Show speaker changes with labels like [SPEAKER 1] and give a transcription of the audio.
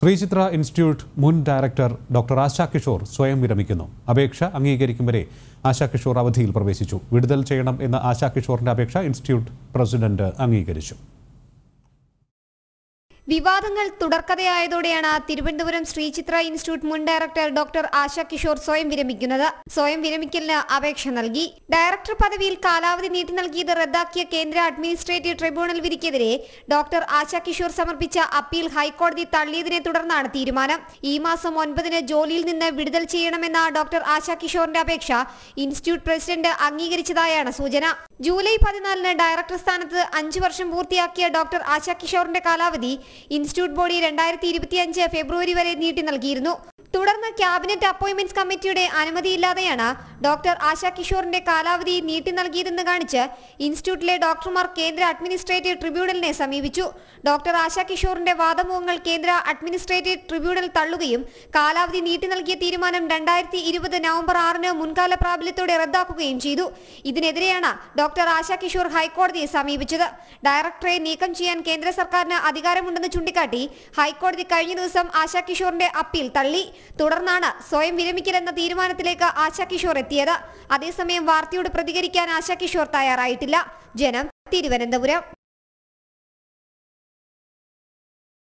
[SPEAKER 1] Sree Chitra institute മുൻ director doctor Asha Kishore സ്വയം വിരമിക്കുന്നു അപേക്ഷ അംഗീകരിക്കും വരെ ആശാ കിഷോർ അവധിയിൽ പ്രവേശിച്ചു വിടുതൽ ചെയ്യണം എന്ന ആശാ കിഷോറിന്റെ അപേക്ഷ ഇൻസ്റ്റിറ്റ്യൂട്ട് പ്രസിഡന്റ് അംഗീകരിച്ചു
[SPEAKER 2] വിവാദങ്ങൾ തുടർക്കഥയായതോടെയാണ് തിരുവനന്തപുരം ശ്രീചിത്ര ഇൻസ്റ്റിറ്റ്യൂട്ട് മുൻ ഡയറക്ടർ ഡോക്ടർ ആശ കിഷോർ സ്വയം വിരമിക്കുന്നത് സ്വയം വിരമിക്കലിന് അപേക്ഷ നൽകി ഡയറക്ടർ പദവിയിൽ കാലാവധി നീട്ടി നൽകിയത് റദ്ദാക്കിയ കേന്ദ്ര അഡ്മിനിസ്ട്രേറ്റീവ് ട്രിബ്യൂണൽ വിധിക്കെതിരെ ഡോക്ടർ ആശ കിഷോർ സമർപ്പിച്ച അപ്പീൽ ഹൈക്കോടതി തള്ളിയതിനെ തുടർന്നാണ് തീരുമാനം ഈ മാസം ഒൻപതിന് ജോലിയിൽ നിന്ന് വിടുതൽ ചെയ്യണമെന്ന ഡോക്ടർ ആശ കിഷോറിന്റെ അപേക്ഷ ഇൻസ്റ്റിറ്റ്യൂട്ട് പ്രസിഡന്റ് അംഗീകരിച്ചതായാണ് സൂചന ജൂലൈ പതിനാലിന് ഡയറക്ടർ സ്ഥാനത്ത് അഞ്ചു വർഷം പൂർത്തിയാക്കിയ ഡോക്ടർ ആശ കിഷോറിന്റെ കാലാവധി ഇൻസ്റ്റിറ്റ്യൂട്ട് ബോഡി രണ്ടായിരത്തി ഇരുപത്തിയഞ്ച് ഫെബ്രുവരി വരെ നീട്ടി നൽകിയിരുന്നു തുടർന്ന് ക്യാബിനറ്റ് അപ്പോയിന്റ്മെന്റ്സ് കമ്മിറ്റിയുടെ അനുമതിയില്ലാതെയാണ് ഡോക്ടർ ആശ കിഷോറിന്റെ കാലാവധി നീട്ടി നൽകിയതെന്ന് കാണിച്ച് ഇൻസ്റ്റിറ്റ്യൂട്ടിലെ ഡോക്ടർമാർ കേന്ദ്ര അഡ്മിനിസ്ട്രേറ്റീവ് ട്രിബ്യൂണലിനെ സമീപിച്ചു ഡോക്ടർ ആശ കിഷോറിന്റെ വാദമുഖങ്ങൾ കേന്ദ്ര അഡ്മിനിസ്ട്രേറ്റീവ് ട്രിബ്യൂണൽ തള്ളുകയും കാലാവധി നീട്ടി നൽകിയ തീരുമാനം രണ്ടായിരത്തി ഇരുപത് നവംബർ ആറിന് മുൻകാല പ്രാബല്യത്തോടെ റദ്ദാക്കുകയും ചെയ്തു ഇതിനെതിരെയാണ് ഡോക്ടർ ആശ കിഷോർ ഹൈക്കോടതിയെ സമീപിച്ചത് ഡയറക്ടറെ നീക്കം ചെയ്യാൻ കേന്ദ്ര സർക്കാരിന് അധികാരമുണ്ടെന്ന് ചൂണ്ടിക്കാട്ടി ഹൈക്കോടതി കഴിഞ്ഞ ദിവസം ആശാ കിഷോറിന്റെ അപ്പീൽ തള്ളി തുടർന്നാണ് സ്വയം വിരമിക്കലെന്ന തീരുമാനത്തിലേക്ക് ആശാ കിഷോർ എത്തിയത് അതേസമയം വാർത്തയോട് പ്രതികരിക്കാൻ ആശാ കിഷോർ തയ്യാറായിട്ടില്ല ജനം തിരുവനന്തപുരം